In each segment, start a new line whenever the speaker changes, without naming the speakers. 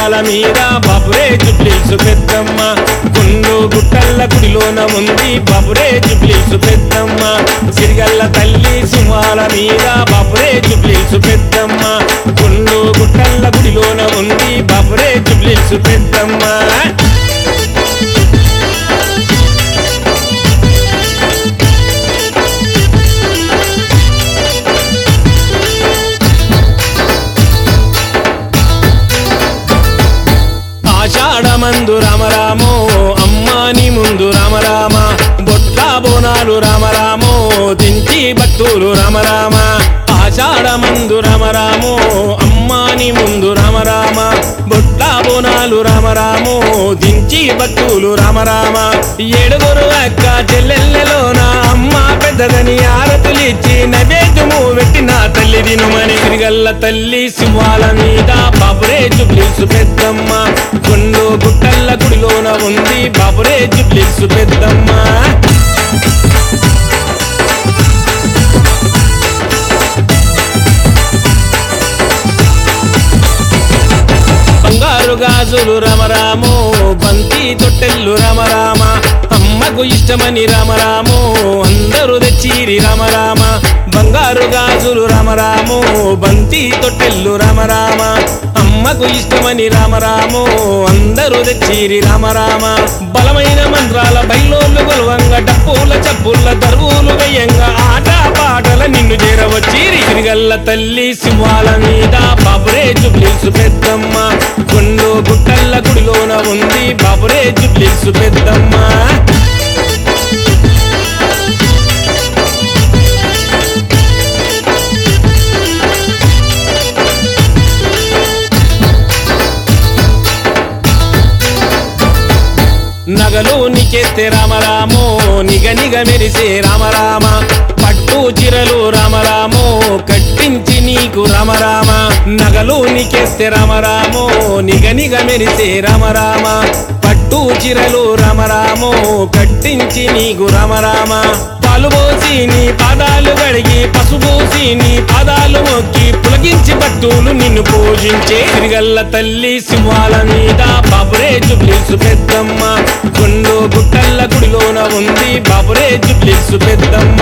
సింహాల మీద బాబురే జుబ్లీసు పెద్దమ్మ గుండు గుట్టల్ల గుడిలోన ఉంది బాబురే జుబ్లీసు పెద్దమ్మ సిరిగల్ల తల్లి సింహాల మీద బాబురే జుబ్లీసు పెద్దమ్మ గుండు గుట్టల్ల గుడిలోన ఉంది బాబురే జుబ్లీసు పెద్దమ్మ ఆషాఢమందు రామరామో అమ్మాని ముందు రామరామ బొట్ల బోనాలు రామరామో దించి భక్తులు రామరామ ఆషాఢమందు రామరామో అమ్మాని ముందు రామరామ బొట్ల బోనాలు రామరామో దించి భక్తులు రామరామ ఏడుగురు అక్క చెల్లెళ్ళలోన అమ్మ పెద్దదని ఆరతులిచ్చి నైవేద్యము పెట్టిన తల్లి దినుమని తిరిగల్ల తల్లి సింహాల మీద బాబురే జుబ్లీసు పెద్దమ్మ గుండు గుట్టల్ల గుడిలోన ఉంది బాబురే జుబ్లీసు పెద్దమ్మ బంగారు గాజులు రామరాము బంతి తొట్టెల్లు రామరామ అమ్మకు ఇష్టమని రామరాము అందరూ తెచ్చిరి రామరామ బంగారు గాజులు రామరాము బంతి తొట్టెల్లు రామరామ అమ్మకు ఇష్టమని రామరాము అందరూ తెచ్చిరి రామరామ బలమైన మంత్రాల బయలోళ్ళు గొలవంగా డప్పుల చప్పుల దరువులు వెయ్యంగా ఆట పాటల నిన్ను చేరవచ్చిరి తిరిగల్ల తల్లి సింహాల మీద బాబురే జుబ్లీసు పెద్దమ్మ గుండు గుట్టల్ల గుడిలోన ఉంది బాబురే జుబ్లీసు పెద్దమ్మ నగలు నికెత్తే రామరామో నిగ నిగ మెరిసే రామరామ పట్టు చిరలు రామరామో కట్టించి నీకు రామరామ నగలు నికెత్తే రామరామో నిగ నిగ మెరిసే రామరామ పట్టు చిరలు రామరామో కట్టించి నీకు రామరామ పాలు పోసి నీ పాదాలు కడిగి పసుపోసి నీ పాదాలు మొక్కి పులగించి భక్తులు నిన్ను పూజించే తిరిగల్ల తల్లి సింహాల మీద బాబురే జుబ్లీసు పెద్దమ్మ గుండు గుట్టల్ల గుడిలోన ఉంది బాబురే జుబ్లీసు పెద్దమ్మ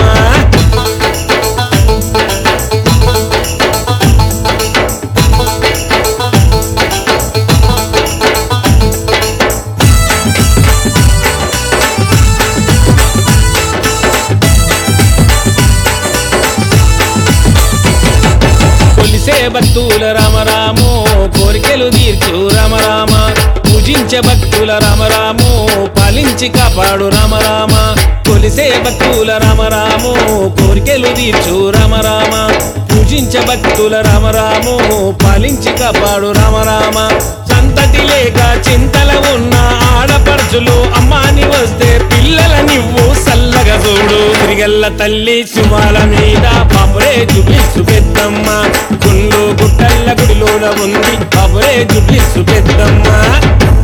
కొలిసే భక్తుల రామరామో కోరికలు తీర్చు రామరామ పూజించే భక్తుల రామరామో పాలించి కాపాడు రామరామ కొలిసే భక్తుల రామరామో కోరికలు తీర్చు రామరామ పూజించే భక్తుల రామరామో పాలించి కాపాడు రామరామ సంతతి లేక చింతల ఉన్న ఆడపడుచులు అమ్మాని వస్తే పిల్లల నివ్వు సల్లగా చూడు తిరిగల్ల తల్లి సింహాల మీద బాబురే జుబ్లిసు పెద్దమ్మ గుండు గుట్టల్ల గుడిలోన ఉంది బాబురే జుబ్లిసు పెద్దమ్మ